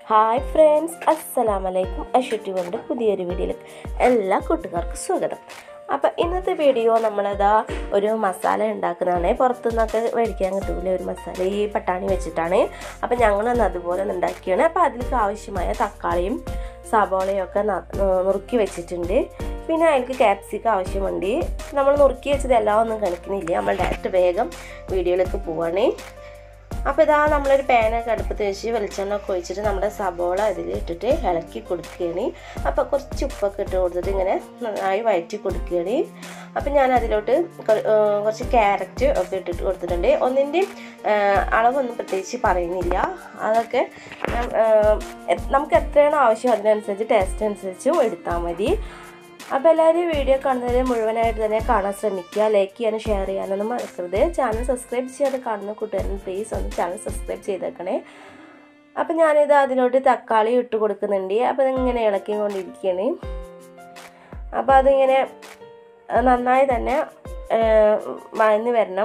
hi friends അസ്സലാം വലൈക്കും അഷുട്ടി കൊണ്ട് പുതിയൊരു വീഡിയോയിലേക്ക് എല്ലാ കൂട്ടുകാർക്കും സ്വാഗതം അപ്പോൾ ഇന്നത്തെ വീഡിയോ നമ്മളതാ ഒരു മസാല ഉണ്ടാക്കുന്നതാണ് പുറത്തുനിന്നൊക്കെ മേടിക്കാൻ കിട്ടൂല ഒരു മസാല ഈ പട്ടാണി വെച്ചിട്ടാണ് അപ്പോൾ ഞങ്ങളൊന്ന് അതുപോലെ ഒന്ന് ഉണ്ടാക്കിയാണ് അപ്പോൾ അതിലേക്ക് ആവശ്യമായ തക്കാളിയും സബോളയും ഒക്കെ ന- നുറുക്കി വെച്ചിട്ടുണ്ട് പിന്നെ അതിലേക്ക് ക്യാപ്സിക്കം ആവശ്യമുണ്ട് നമ്മൾ നുറുക്കി വെച്ചത് എല്ലാം ഒന്നും കണിക്കുന്നില്ല നമ്മൾ ഡയറക്റ്റ് വേഗം വീഡിയോയിലേക്ക് പോവാണ് അപ്പോൾ ഇതാ നമ്മളൊരു പാനൊക്കെ അടുപ്പത്ത് വെച്ച് വെളിച്ചെണ്ണ ഒക്കെ ഒഴിച്ചിട്ട് നമ്മുടെ സബോള ഇതിൽ ഇട്ടിട്ട് ഇളക്കി കൊടുക്കുകയാണ് അപ്പോൾ കുറച്ച് ഉപ്പൊക്കെ ഇട്ട് കൊടുത്തിട്ട് ഇങ്ങനെ നന്നായി വഴറ്റി കൊടുക്കുകയാണ് അപ്പം ഞാൻ അതിലോട്ട് കൊ- ഏർ കുറച്ച് ക്യാരറ്റ് ഒക്കെ ഇട്ടിട്ട് കൊടുത്തിട്ടുണ്ട് ഒന്നിൻ്റെ അളവൊന്നും പ്രത്യേകിച്ച് പറയുന്നില്ല അതൊക്കെ ഞാൻ, ഏർ, എ- നമുക്ക് എത്രയാണോ ആവശ്യം അതിനനുസരിച്ച് ടേസ്റ്റ് അനുസരിച്ചും എടുത്താൽ മതി അപ്പോൾ എല്ലാവരും വീഡിയോ കാണുന്നവരെ മുഴുവനായിട്ട് തന്നെ കാണാൻ ശ്രമിക്കുക ലൈക്ക് ചെയ്യാനും ഷെയർ ചെയ്യാനൊന്നും മറക്കരുത് ചാനൽ സബ്സ്ക്രൈബ് ചെയ്യാതെ കാണുന്ന കൂട്ടുകാരൻ പ്ലീസ് ഒന്ന് ചാനൽ സബ്സ്ക്രൈബ് ചെയ്തേക്കണേ അപ്പം ഞാനിത് അതിലോട്ട് തക്കാളി ഇട്ട് കൊടുക്കുന്നുണ്ട് അപ്പോൾ ഇതിങ്ങനെ ഇളക്കി കൊണ്ടിരിക്കുകയാണ് അപ്പോൾ അതിങ്ങനെ അഹ് നന്നായി തന്നെ ഏഹ്, വഴന്ന് വരണം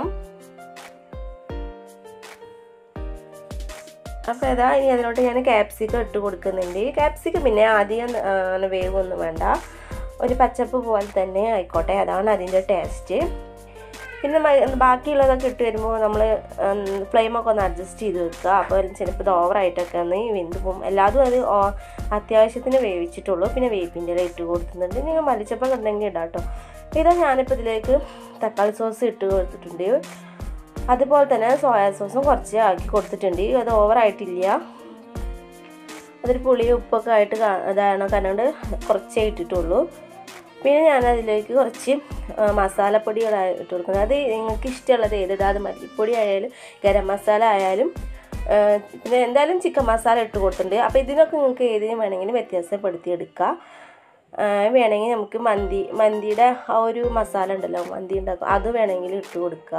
അപ്പോൾ ഇതാ ഇനി അതിലോട്ട് ഞാൻ ക്യാപ്സിക്കം ഇട്ട് കൊടുക്കുന്നുണ്ട് ക്യാപ്സിക്കം പിന്നെ അധികം ആ, അങ്ങനെ വേവൊന്നും വേണ്ട ഒരു പച്ചപ്പ് പോലെ തന്നെ ആയിക്കോട്ടെ അതാണ് അതിൻ്റെ ടേസ്റ്റ് പിന്നെ മ- ബാക്കിയുള്ളതൊക്കെ ഇട്ട് വരുമ്പോൾ നമ്മൾ ഫ്ലെയിമൊക്കെ ഒന്ന് അഡ്ജസ്റ്റ് ചെയ്ത് വെക്കുക അപ്പോൾ ചിലപ്പോൾ ഇത് ഓവറായിട്ടൊക്കെ ഒന്ന് വെന്ത് പോകും എല്ലാതും അത് ഓ- അത്യാവശ്യത്തിന് വേവിച്ചിട്ടുള്ളൂ പിന്നെ വേപ്പിൻ്റെ ഇല ഇട്ട് കൊടുക്കുന്നുണ്ട് നിങ്ങൾ മല്ലിച്ചപ്പം ഉണ്ടെങ്കിൽ ഇടാം കേട്ടോ ഇതാ ഞാനിപ്പോൾ ഇതിലേക്ക് തക്കാളി സോസ് ഇട്ട് കൊടുത്തിട്ടുണ്ട് അതുപോലെ തന്നെ സോയാ സോസും കുറച്ച് ആക്കി കൊടുത്തിട്ടുണ്ട് അത് ഓവറായിട്ടില്ല അതൊരു പുളി ഉപ്പൊക്കെ ആയിട്ട് കാ- ഇതാണ് കണ്ടുകൊണ്ട് കുറച്ചേ ഇട്ടിട്ടുള്ളൂ പിന്നെ ഞാൻ അതിലേക്ക് കുറച്ച് ആ, മസാലപ്പൊടികൾ ഇട്ട് കൊടുക്കുന്നത് അത് നിങ്ങൾക്ക് ഇഷ്ടമുള്ളത് ഏതിടാം അത് മല്ലിപ്പൊടി ആയാലും ഗരം മസാല ആയാലും ആ, പിന്നെ എന്തായാലും ചിക്കൻ മസാല ഇട്ട് കൊടുത്തിട്ടുണ്ട് അപ്പോൾ ഇതിനൊക്കെ നിങ്ങൾക്ക് ഏതിനും വേണമെങ്കിലും വ്യത്യാസപ്പെടുത്തി എടുക്കുക ആ, വേണമെങ്കിൽ നമുക്ക് മന്തി മന്തിയുടെ ആ ഒരു മസാല ഉണ്ടല്ലോ മന്തി ഉണ്ടാക്കും അത് വേണമെങ്കിൽ ഇട്ട് കൊടുക്കുക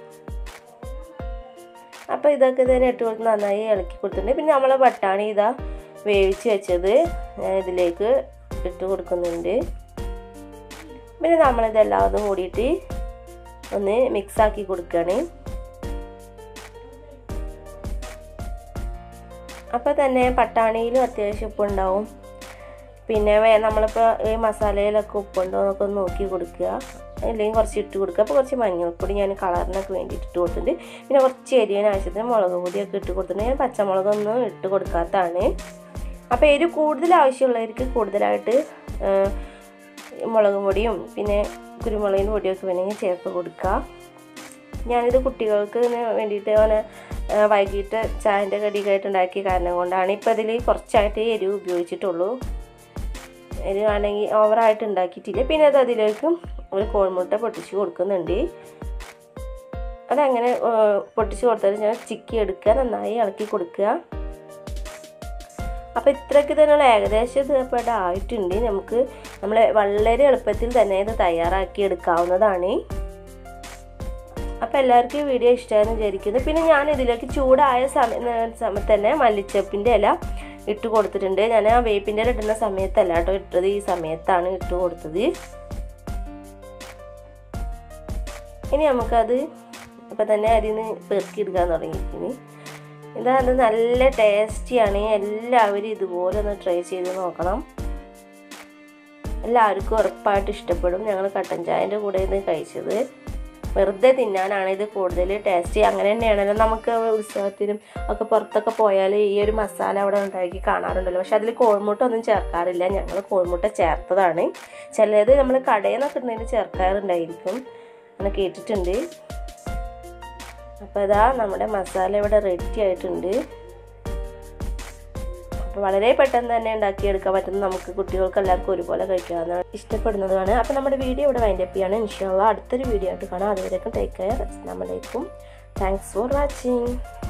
അപ്പോൾ ഇതൊക്കെ തന്നെ ഇട്ട് കൊടുത്ത് നന്നായി ഇളക്കി കൊടുത്തിട്ടുണ്ട് പിന്നെ നമ്മൾ ബട്ടാണി ഇതാ വേവിച്ച് വെച്ചത് ഞാൻ ഇതിലേക്ക് ഇട്ട് കൊടുക്കുന്നുണ്ട് പിന്നെ നമ്മളിതെല്ലാം കൂടിയിട്ട് ഒന്ന് മിക്സ് ആക്കി കൊടുക്കുകയാണ് അപ്പോൾ തന്നെ പട്ടാണിയിലും അത്യാവശ്യം ഉപ്പുണ്ടാവും പിന്നെ വേ നമ്മളിപ്പോൾ ഈ മസാലയിലൊക്കെ ഉപ്പുണ്ടോ എന്നൊക്കെ ഒന്ന് നോക്കി കൊടുക്കുക അല്ലെങ്കിൽ കുറച്ച് ഇട്ട് കൊടുക്കുക അപ്പോൾ കുറച്ച് മഞ്ഞൾപ്പൊടി ഞാൻ കളറിനൊക്കെ വേണ്ടിയിട്ട് ഇട്ട് കൊടുത്തിട്ടുണ്ട് പിന്നെ കുറച്ച് എരിവിന് ആവശ്യത്തിന് മുളക് പൊടിയൊക്കെ ഇട്ട് കൊടുത്തിട്ടുണ്ട് ഞാൻ പച്ചമുളകൊന്നും ഇട്ട് കൊടുക്കാത്തതാണ് അപ്പോൾ എരിവ് കൂടുതൽ ആവശ്യമുള്ളവർക്ക് കൂടുതലായിട്ട് ആ, മുളക് പൊടിയും പിന്നെ കുരുമുളകിന് പൊടിയൊക്കെ വേണമെങ്കിൽ ചേർത്ത് കൊടുക്കുക ഞാനിത് കുട്ടികൾക്ക് ഇതിന് വേണ്ടിയിട്ട് അങ്ങനെ ആ, വൈകിട്ട് ചായൻ്റെ കടിയൊക്കെയായിട്ട് ഉണ്ടാക്കിയ കാരണം കൊണ്ടാണ് ഇപ്പോൾ ഇതിൽ കുറച്ചായിട്ട് എരിവ് ഉപയോഗിച്ചിട്ടുള്ളൂ എരിവാണെങ്കിൽ ഓവറായിട്ട് ഉണ്ടാക്കിയിട്ടില്ല പിന്നെ അത് അതിലേക്ക് ഒരു കോഴിമുട്ട പൊട്ടിച്ച് കൊടുക്കുന്നുണ്ട് അതങ്ങനെ ആ, പൊട്ടിച്ച് കൊടുത്തതിന് ഞാൻ ചിക്കി എടുക്കുക നന്നായി ഇളക്കി കൊടുക്കുക അപ്പോൾ ഇത്രയ്ക്ക് തന്നെയുള്ള ഏകദേശം ഇത് ഇപ്പോൾ ഇവിടെ ആയിട്ടുണ്ട് നമുക്ക് നമ്മൾ വളരെ എളുപ്പത്തിൽ തന്നെ ഇത് തയ്യാറാക്കി എടുക്കാവുന്നതാണ് അപ്പോൾ എല്ലാവർക്കും ഈ വീഡിയോ ഇഷ്ടമായെന്ന് വിചാരിക്കുന്നു പിന്നെ ഞാൻ ഇതിലേക്ക് ചൂടായ സമയം സമയത്ത് തന്നെ മല്ലിച്ചപ്പിൻ്റെ ഇല ഇട്ട് കൊടുത്തിട്ടുണ്ട് ഞാൻ ആ വേപ്പിൻ്റെ ഇല ഇടുന്ന സമയത്തല്ല കേട്ടോ ഇട്ടത് ഈ സമയത്താണ് ഇട്ട് കൊടുത്തത് ഇനി നമുക്കത് ഇപ്പം തന്നെ അതിൽ നിന്ന് പെറുക്കി എടുക്കാൻ തുടങ്ങിയിരിക്കുന്നു ഇതാണ് നല്ല ടേസ്റ്റിയാണ് എല്ലാവരും ഇതുപോലെ ഒന്ന് ട്രൈ ചെയ്ത് നോക്കണം എല്ലാവർക്കും ഉറപ്പായിട്ട് ഇഷ്ടപ്പെടും ഞങ്ങൾ കട്ടൻ ചായൻ്റെ കൂടെ ഇത് കഴിച്ചത് വെറുതെ തിന്നാനാണ് ഇത് കൂടുതൽ ടേസ്റ്റി അങ്ങനെ തന്നെയാണല്ലോ നമുക്ക് ഉത്സവത്തിനും ഒക്കെ പുറത്തൊക്കെ പോയാൽ ഈ ഒരു മസാല അവിടെ ഉണ്ടാക്കി കാണാറുണ്ടല്ലോ പക്ഷെ അതിൽ കോഴിമുട്ട ഒന്നും ചേർക്കാറില്ല ഞങ്ങൾ കോഴിമുട്ട ചേർത്തതാണ് ചിലത് നമ്മൾ കടയിൽ നിന്നൊക്കെ ഉണ്ടെങ്കിൽ ചേർക്കാറുണ്ടായിരിക്കും അങ്ങനെ കേട്ടിട്ടുണ്ട് അപ്പോൾ ഇതാ നമ്മുടെ മസാല ഇവിടെ റെഡി ആയിട്ടുണ്ട് അപ്പോൾ വളരെ പെട്ടെന്ന് തന്നെ ഉണ്ടാക്കിയെടുക്കാൻ പറ്റുന്ന നമുക്ക് കുട്ടികൾക്ക് എല്ലാവർക്കും ഒരുപോലെ കഴിക്കാവുന്ന ഇഷ്ടപ്പെടുന്നതാണ് അപ്പോൾ നമ്മുടെ വീഡിയോ ഇവിടെ വൈൻഡപ്പ് ചെയ്യാണ് ഇൻഷാല്ല അടുത്തൊരു വീഡിയോ ആയിട്ട് കാണാം അതുവരേക്കും ടേക്ക് കെയർ അസ്സാം വലൈക്കും താങ്ക്സ് ഫോർ വാച്ചിങ്